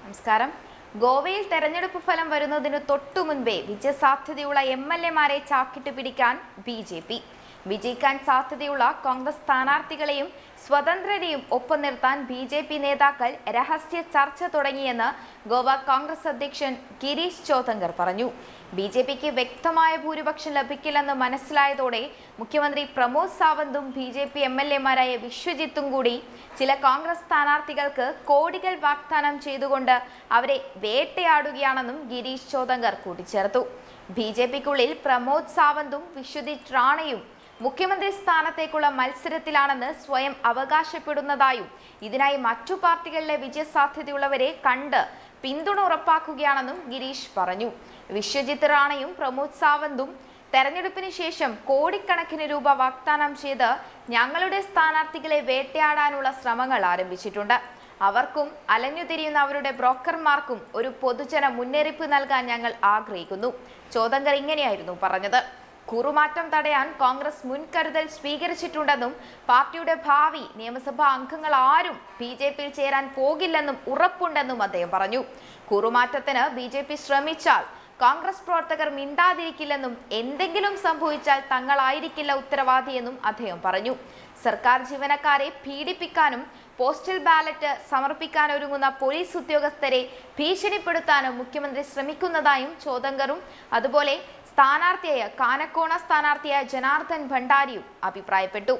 നമസ്കാരം ഗോവയിൽ തെരഞ്ഞെടുപ്പ് ഫലം വരുന്നതിന് തൊട്ടു മുൻപേ വിജയസാധ്യതയുള്ള എം എൽ എമാരെ ചാക്കിട്ട് പിടിക്കാൻ ബി ജെ പി വിജയിക്കാൻ സാധ്യതയുള്ള കോൺഗ്രസ് സ്ഥാനാർത്ഥികളെയും സ്വതന്ത്രരെയും ഒപ്പം നിർത്താൻ ബി ജെ പി നേതാക്കൾ രഹസ്യ ചർച്ച തുടങ്ങിയെന്ന് ഗോവ കോൺഗ്രസ് അധ്യക്ഷൻ ഗിരീഷ് ചോതങ്കർ പറഞ്ഞു ബി ജെ പിക്ക് വ്യക്തമായ ഭൂരിപക്ഷം ലഭിക്കില്ലെന്ന് മനസ്സിലായതോടെ മുഖ്യമന്ത്രി പ്രമോദ് സാവന്തും B J P M L എമാരായ വിശ്വജിത്തും കൂടി ചില കോൺഗ്രസ് സ്ഥാനാർത്ഥികൾക്ക് കോടികൾ വാഗ്ദാനം ചെയ്തുകൊണ്ട് അവരെ വേട്ടയാടുകയാണെന്നും ഗിരീഷ് ചോതങ്കർ കൂട്ടിച്ചേർത്തു ബി ജെ പിക്കുള്ളിൽ പ്രമോദ് സാവന്തും വിശ്വജിത് റാണയും മുഖ്യമന്ത്രി സ്ഥാനത്തേക്കുള്ള മത്സരത്തിലാണെന്ന് സ്വയം അവകാശപ്പെടുന്നതായും ഇതിനായി മറ്റു പാർട്ടികളിലെ വിജയസാധ്യതയുള്ളവരെ കണ്ട് പിന്തുണ ഉറപ്പാക്കുകയാണെന്നും ഗിരീഷ് പറഞ്ഞു വിശ്വജിത് റാണയും പ്രമോദ് സാവന്തും തെരഞ്ഞെടുപ്പിന് ശേഷം കോടിക്കണക്കിന് രൂപ വാഗ്ദാനം ചെയ്ത് ഞങ്ങളുടെ സ്ഥാനാർത്ഥികളെ വേട്ടയാടാനുള്ള ശ്രമങ്ങൾ ആരംഭിച്ചിട്ടുണ്ട് അവർക്കും അലഞ്ഞുതിരിയുന്ന അവരുടെ ബ്രോക്കർമാർക്കും ഒരു പൊതുജന മുന്നറിയിപ്പ് നൽകാൻ ഞങ്ങൾ ആഗ്രഹിക്കുന്നു ചോദങ്കർ ഇങ്ങനെയായിരുന്നു പറഞ്ഞത് കൂറുമാറ്റം തടയാൻ കോൺഗ്രസ് മുൻകരുതൽ സ്വീകരിച്ചിട്ടുണ്ടെന്നും പാർട്ടിയുടെ ഭാവി നിയമസഭാ അംഗങ്ങൾ ആരും ബി ജെ പിയിൽ ചേരാൻ പോകില്ലെന്നും ഉറപ്പുണ്ടെന്നും അദ്ദേഹം പറഞ്ഞു കൂറുമാറ്റത്തിന് ബി ജെ പി ശ്രമിച്ചാൽ കോൺഗ്രസ് പ്രവർത്തകർ മിണ്ടാതിരിക്കില്ലെന്നും എന്തെങ്കിലും സംഭവിച്ചാൽ തങ്ങളായിരിക്കില്ല ഉത്തരവാദിയെന്നും അദ്ദേഹം പറഞ്ഞു സർക്കാർ ജീവനക്കാരെ പീഡിപ്പിക്കാനും പോസ്റ്റൽ ബാലറ്റ് സമർപ്പിക്കാൻ ഒരുങ്ങുന്ന പോലീസ് ഉദ്യോഗസ്ഥരെ ഭീഷണിപ്പെടുത്താനും മുഖ്യമന്ത്രി ശ്രമിക്കുന്നതായും ചോദങ്കറും അതുപോലെ സ്ഥാനാർത്ഥിയായ കാനക്കോണ സ്ഥാനാർത്ഥിയായ ജനാർദ്ദൻ ഭണ്ഡാരിയും അഭിപ്രായപ്പെട്ടു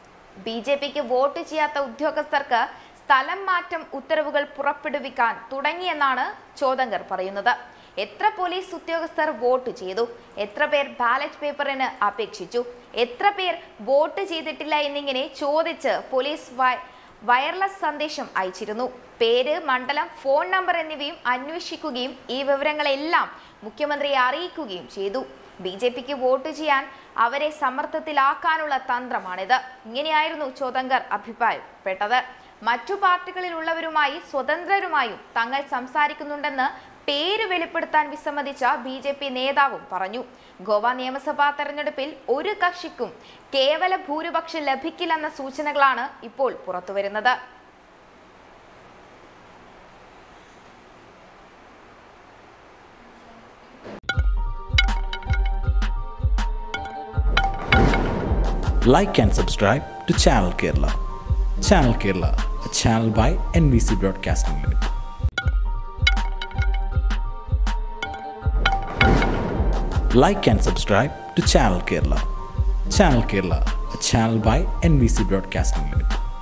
ബി ജെ പിക്ക് വോട്ട് ചെയ്യാത്ത ഉദ്യോഗസ്ഥർക്ക് സ്ഥലം മാറ്റം ഉത്തരവുകൾ പുറപ്പെടുവിക്കാൻ തുടങ്ങിയെന്നാണ് ചോദങ്കർ പറയുന്നത് എത്ര പോലീസ് ഉദ്യോഗസ്ഥർ വോട്ട് ചെയ്തു എത്ര പേർ ബാലറ്റ് പേപ്പറിന് അപേക്ഷിച്ചു എത്ര പേർ വോട്ട് ചെയ്തിട്ടില്ല എന്നിങ്ങനെ ചോദിച്ച് പോലീസ് വയ- വയർലെസ് സന്ദേശം അയച്ചിരുന്നു പേര് മണ്ഡലം ഫോൺ നമ്പർ എന്നിവയും അന്വേഷിക്കുകയും ഈ വിവരങ്ങളെല്ലാം മുഖ്യമന്ത്രിയെ അറിയിക്കുകയും ചെയ്തു ബി ജെ പിക്ക് വോട്ട് ചെയ്യാൻ അവരെ സമ്മർദ്ദത്തിലാക്കാനുള്ള തന്ത്രമാണിത് ഇങ്ങനെയായിരുന്നു ചോദങ്കർ അഭിപ്രായപ്പെട്ടത് മറ്റു പാർട്ടികളിലുള്ളവരുമായി സ്വതന്ത്രരുമായും തങ്ങൾ സംസാരിക്കുന്നുണ്ടെന്ന് പേര് വെളിപ്പെടുത്താൻ വിസമ്മതിച്ച ബി ജെ പി നേതാവും പറഞ്ഞു ഗോവ നിയമസഭാ തെരഞ്ഞെടുപ്പിൽ ഒരു കക്ഷിക്കും കേവല ഭൂരിപക്ഷം ലഭിക്കില്ലെന്ന സൂചനകളാണ് ഇപ്പോൾ പുറത്തുവരുന്നത് like and subscribe to Channel Kerala. Channel Kerala, a channel by NBC Broadcasting Limited. Like and subscribe to Channel Kerala. Channel Kerala, a channel by NBC Broadcasting Limited.